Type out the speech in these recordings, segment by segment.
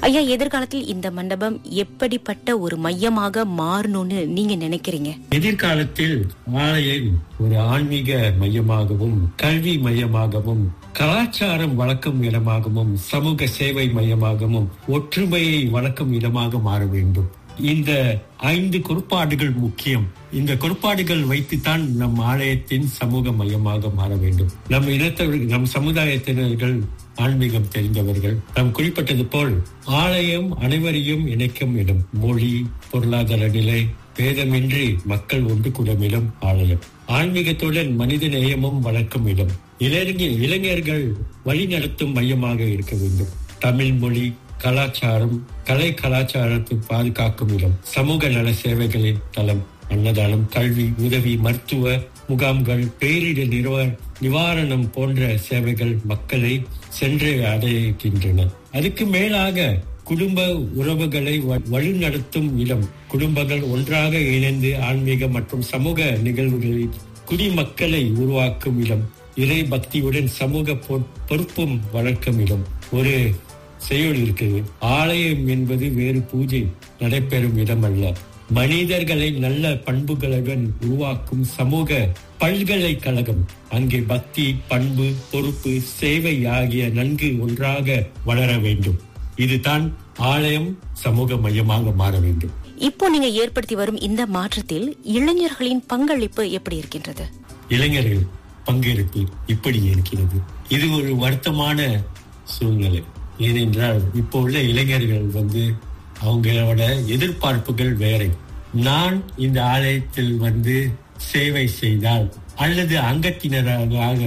ஐயா எதிர்காலத்தில் இந்த மண்டபம் எப்படிப்பட்ட ஒரு மையமாக மாறணும்னு நீங்க நினைக்கிறீங்க எதிர்காலத்தில் ஆலயம் ஒரு ஆன்மீக மையமாகவும் கல்வி மையமாகவும் கலாச்சாரம் வளர்க்கும் இடமாகவும் சமூக சேவை மையமாகவும் ஒற்றுமையை வளர்க்கும் இடமாக மாற வேண்டும் இந்த ஐந்து கோட்பாடுகள் முக்கியம் இந்த கோட்பாடுகள் வைத்துத்தான் நம் ஆலயத்தின் சமூக மையமாக மாற வேண்டும் நம் இனத்தவர்கள் நம் சமுதாயத்தினர்கள் ஆன்மீகம் தெரிந்தவர்கள் நாம் குறிப்பிட்டது போல் ஆலயம் அனைவரையும் இணைக்கும் இடம் மொழி பொருளாதார நிலை பேதமின்றி மக்கள் ஒன்று கூடும் இடம் ஆலயம் ஆன்மீகத்துடன் மனித நேயமும் வளர்க்கும் இடம் இளைஞர் இளைஞர்கள் வழி நடத்தும் மையமாக இருக்க வேண்டும் தமிழ் மொழி கலாச்சாரம் கலை கலாச்சாரத்தை பாதுகாக்கும் இடம் சமூக நல சேவைகளின் தளம் அன்னதானம் கல்வி உதவி மருத்துவ முகாம்கள் பேரிடர் நிறுவ நிவாரணம் போன்ற சேவைகள் மக்களை சென்று அடைகின்றன அதுக்கு மேலாக குடும்ப உறவுகளை வழிநடத்தும் இடம் குடும்பங்கள் ஒன்றாக இணைந்து ஆன்மீக மற்றும் சமூக நிகழ்வுகளில் குடிமக்களை உருவாக்கும் இடம் இறை பக்தியுடன் சமூக பொறுப்பும் வளர்க்கும் இடம் ஒரு செயல் இருக்குது ஆலயம் என்பது வேறு பூஜை நடைபெறும் இடம் அல்ல மனிதர்களை நல்ல பண்புகளுடன் உருவாக்கும் சமூக பல்கலைக்கழகம் அங்கே பக்தி பண்பு பொறுப்பு சேவை ஆகிய நன்கு ஒன்றாக வளர வேண்டும் இதுதான் ஆலயம் சமூக மையமாக மாற வேண்டும் இப்போ நீங்க ஏற்படுத்தி வரும் இந்த மாற்றத்தில் இளைஞர்களின் பங்களிப்பு எப்படி இருக்கின்றது இளைஞர்கள் பங்கேற்பு இப்படி இருக்கிறது இது ஒரு வருத்தமான சூழ்நிலை ஏனென்றால் இப்போ உள்ள இளைஞர்கள் வந்து அவங்களோட எதிர்பார்ப்புகள் வேற நான் இந்த ஆலயத்தில் வந்து சேவை செய்தால் அல்லது அங்கத்தினராக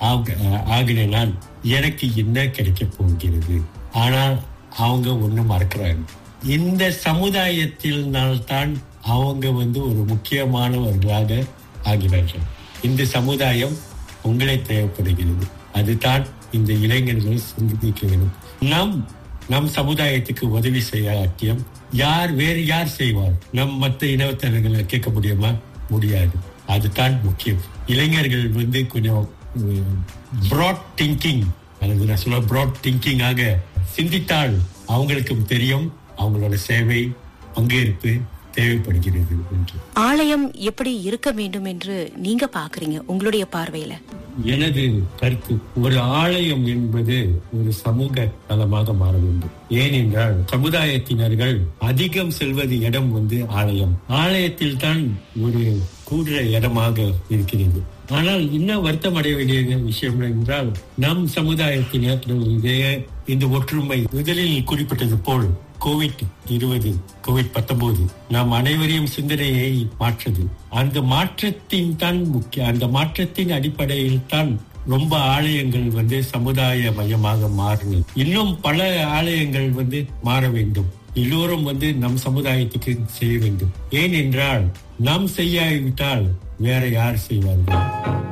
ஆகினால் எனக்கு என்ன கிடைக்க போகிறது ஆனால் அவங்க ஒண்ணு மறக்கிறாங்க இந்த சமுதாயத்தினால்தான் அவங்க வந்து ஒரு முக்கியமானவர்களாக ஆகிறார்கள் இந்த சமுதாயம் உங்களை தேவைப்படுகிறது அதுதான் இந்த இளைஞர்கள் சிந்திக்க வேண்டும் நம் நம் சமுதாயத்துக்கு உதவி செய்யாட்டியம் யார் வேறு யார் செய்வார் நம் மற்ற இனத்தவர்களை கேட்க முடியுமா முடியாது அதுதான் முக்கியம் இளைஞர்கள் வந்து கொஞ்சம் ப்ராட் திங்கிங் அல்லது நான் சொல்ல ப்ராட் திங்கிங்காக சிந்தித்தால் அவங்களுக்கும் தெரியும் அவங்களோட சேவை பங்கேற்பு தேவைப்படுகிறது என்று ஆலயம் எப்படி இருக்க வேண்டும் என்று நீங்க பாக்குறீங்க உங்களுடைய பார்வையில எனது கருத்து ஒரு ஆலயம் என்பது ஒரு சமூக தளமாக மாற வேண்டும் ஏனென்றால் சமுதாயத்தினர்கள் அதிகம் செல்வது இடம் வந்து ஆலயம் ஆலயத்தில் தான் ஒரு கூடுற இடமாக இருக்கிறது ஆனால் இன்னும் வருத்தம் அடைய வேண்டிய விஷயம் என்றால் நம் சமுதாயத்தினர் இந்த ஒற்றுமை முதலில் குறிப்பிட்டது போல் கோவிட் இருபது கோவிட் பத்தொன்பது நாம் அனைவரையும் சிந்தனையை மாற்றது அந்த மாற்றத்தின் தான் முக்கிய அந்த மாற்றத்தின் அடிப்படையில் தான் ரொம்ப ஆலயங்கள் வந்து சமுதாய மையமாக மாறினது இன்னும் பல ஆலயங்கள் வந்து மாற வேண்டும் எல்லோரும் வந்து நம் சமுதாயத்துக்கு செய்ய வேண்டும் ஏனென்றால் நாம் செய்யாவிட்டால் வேற யார் செய்வார்கள்